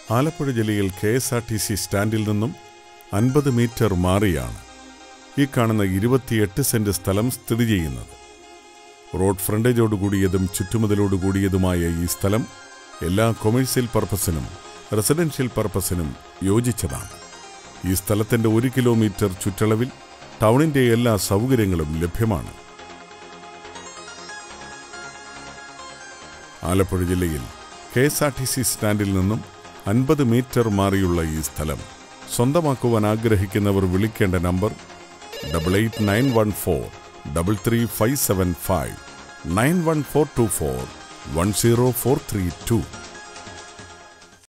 ആലപ്പുഴ ജില്ലയിൽ K S R T C സ്റ്റാൻഡിൽ നിന്നും അൻപത് മീറ്റർ മാറിയാണ് ഈ കാണുന്ന ഇരുപത്തിയെട്ട് സെന്റ് സ്ഥലം സ്ഥിതി ചെയ്യുന്നത് റോഡ് ഫ്രണ്ടേജോട് കൂടിയതും ചുറ്റുമതിലോട് കൂടിയതുമായ ഈ സ്ഥലം എല്ലാ കൊമേഴ്സ്യൽ പർപ്പസിനും റെസിഡൻഷ്യൽ പർപ്പസിനും യോജിച്ചതാണ് ഈ സ്ഥലത്തിന്റെ ഒരു കിലോമീറ്റർ ചുറ്റളവിൽ ടൗണിന്റെ എല്ലാ സൗകര്യങ്ങളും ലഭ്യമാണ് ആലപ്പുഴ ജില്ലയിൽ K S R T C സ്റ്റാൻഡിൽ നിന്നും അൻപത് മീറ്റർ മാറിയുള്ള ഈ സ്ഥലം സ്വന്തമാക്കുവാൻ ആഗ്രഹിക്കുന്നവർ വിളിക്കേണ്ട number double eight nine one four double three five seven five nine one four two four one zero four three to